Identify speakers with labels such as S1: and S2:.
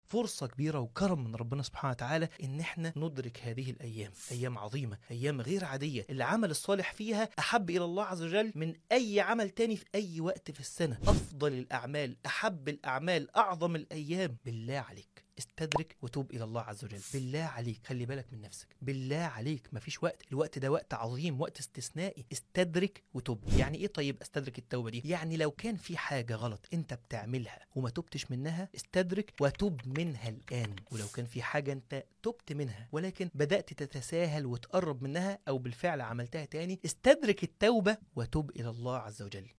S1: فرصه كبيره وكرم من ربنا سبحانه وتعالى ان احنا ندرك هذه الايام ايام عظيمه ايام غير عاديه العمل الصالح فيها احب الى الله عز وجل من اي عمل تاني في اي وقت في السنه افضل الاعمال احب الاعمال اعظم الايام بالله عليك استدرك وتوب الى الله عز وجل بالله عليك خلي بالك من نفسك بالله عليك مفيش وقت الوقت ده وقت عظيم وقت استثنائي استدرك وتوب يعني ايه طيب استدرك التوبه دي يعني لو كان في حاجه غلط انت بتعملها وما تبتش منها استدرك وتوب منها الان ولو كان في حاجه انت تبت منها ولكن بدات تتساهل وتقرب منها او بالفعل عملتها تاني استدرك التوبه وتوب الى الله عز وجل